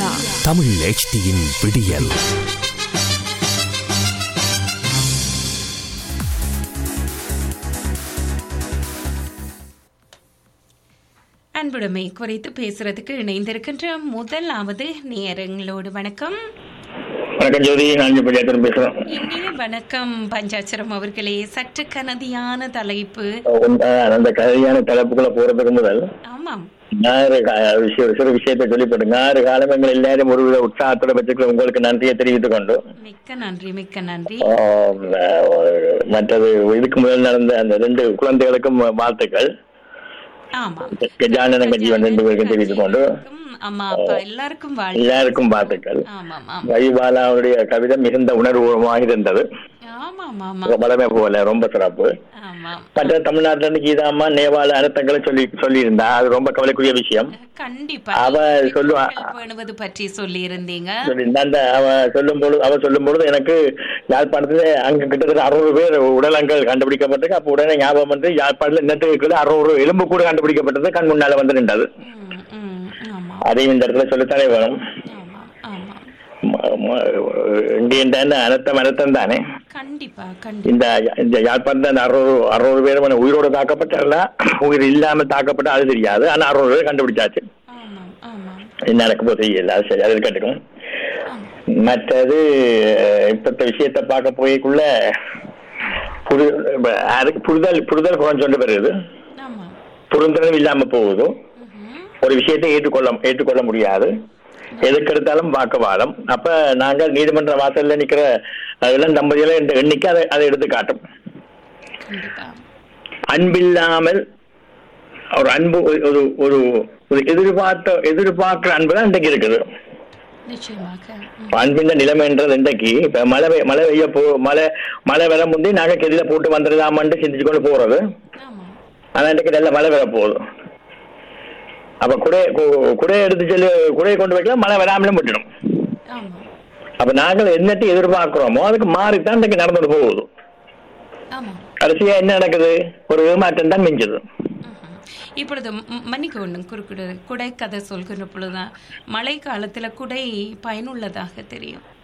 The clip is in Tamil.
தமிழ் HDயின் விடியல் அன்புடைமை குறித்து பேசுறதுக்கு இணைந்திருக்கின்ற முதலாவது நேரங்களோடு வணக்கம் வணக்கம் ஜோதி நான் பஞ்சாயத்து பேசுறேன் இனிய வணக்கம் பஞ்சாட்சரம் அவர்களே சற்று கனதியான தலைப்பு உண்மைதான். அந்த கதையான தலைப்புக்குள்ள போறதுக்கு முதல் ஆமாம் ஞாயிறு கா- விஷயம் சிறு விஷயத்தை சொல்லிப்பட்டு ஞாயிறு காலம் எங்கள் எல்லாரும் ஒருவித உற்சாகத்தோட வச்சுக்க உங்களுக்கு நன்றியை தெரிவித்துக் கொண்டு மிக்க நன்றி மிக்க நன்றி ஆம், அஹ், மற்றது இதுக்கு முதல் நடந்த அந்த ரெண்டு குழந்தைகளுக்கும் வாழ்த்துக்கள் ஆமாம் கஜானன கஜீவன் ரெண்டு பேருக்கும் தெரிவித்துக் கொண்டு ம், அம்மா அப்பா எல்லாருக்கும் வாழ்த்து எல்லாருக்கும் வாழ்த்துக்கள் ஆமாம் ஆமாம் வைபாலாவுடைய கவிதை மிகுந்த உணர்வுபூர்வமாக இருந்தது ஆமாம் ஆமாம் வளமே போல ரொம்ப சிறப்பு ஆமாம் மற்ற தமிழ்நாட்டுல இருந்து கீதாம்மா நேபாள அர்த்தங்களை சொல்லி சொல்லியிருந்தா அது ரொம்ப கவலைக்குரிய விஷயம் கண்டிப்பா அவ சொல்லுவா பேணுவது பற்றி சொல்லி இருந்தீங்க சொல்லியிருந்தா அந்த அவ சொல்லும் பொழுது அவ சொல்லும் பொழுது எனக்கு யாழ்ப்பாணத்துல அங்க கிட்டத்தட்ட அறுநூறு பேர் உடலங்கள் கண்டுபிடிக்கப்பட்டிருக்கு அப்ப உடனே ஞாபகம் வந்து யாழ்ப்பாணத்துல இன்னத்துக்கு அறுநூறு எலும்பு கூட கண்டுபிடிக்கப்பட்டது கண் முன்னால வந்து நின்றது ம், ம், ஆமாம் அதையும் இந்த இடத்துல சொல்லித்தானே வேணும் ஆமாம் ஆமாம் ம- ம- இந்தியன் அனர்த்தம் அனர்த்தம் தானே கண்டிப்பா கண்டிப்பா இந்த இந்த யாழ்ப்பாணத்துல அந்த அறுநூறு அறுநூறு பேர் வந்து உயிரோட தாக்கப்பட்டாங்களா உயிர் இல்லாம தாக்கப்பட்ட அது தெரியாது ஆனா அறுநூறு பேர் கண்டுபிடிச்சாச்சு ஆமாம் ஆமாம் என்ன நடக்க போது தெரியல அது சரி அது கட்டுக்கும் ஆமாம் மற்றது அஹ், இப்பத்த விஷயத்தை பார்க்க போய்க்குள்ள புது இப்ப அதுக்கு புரிதல் புரிதல் குறைஞ்சொண்டு வருது ஆமாம் புரிந்தலும் இல்லாம போகுது ம்ஹும். ஒரு விஷயத்தை ஏற்றுக்கொள்ள ஏற்றுக்கொள்ள முடியாது எதுக்கு எடுத்தாலும் வாக்குவாதம் அப்ப நாங்கள் நீதிமன்ற வாசல்ல நிக்கிற அஹ், இளம் தம்பதிகளை இந்த எண்ணிக்கை அதை அதை எடுத்து காட்டும் கண்டிப்பா அன்பில்லாமல் ஒரு அன்பு ஒரு- ஒரு ஒரு ஒரு எதிர்பார்த்த எதிர்பார்க்கிற அன்பு தான் இன்றைக்கு இருக்குது நிச்சயமாக ம். அன்பின் நிலைமைன்றது இன்றைக்கு இப்ப மழை பெய்ய- மழை பெய்ய போ மழை மழை வர முந்தி நாங்க கெதில போட்டு வந்துடலாமான்ட்டு சிந்திச்சு கொண்டு போறது ஆமாம் ஆனா இன்றைக்கு நல்ல மழை வர போகுது அப்ப குடை கு- குடையை எடுத்து செல்லு குடையை கொண்டு வைக்கலாம் மழை வராமலும் விட்டுடும் ஆமாம் அப்ப நாங்கள் என்னத்தை எதிர்பார்க்கிறோமோ அதுக்கு மாறித்தான் இன்றைக்கு நடந்துட்டு போகுது ஆமாம் கடைசியா என்ன நடக்குது ஒரு ஏமாற்றம் தான் மிஞ்சுது ம்ஹும். இப்பொழுது ம், மன்னிக்க ஒன்றும் குறுக்கிடு குடை கதை சொல்கிற பொழுதுதான் மழை காலத்துல குடை பயனுள்ளதாக தெரியும்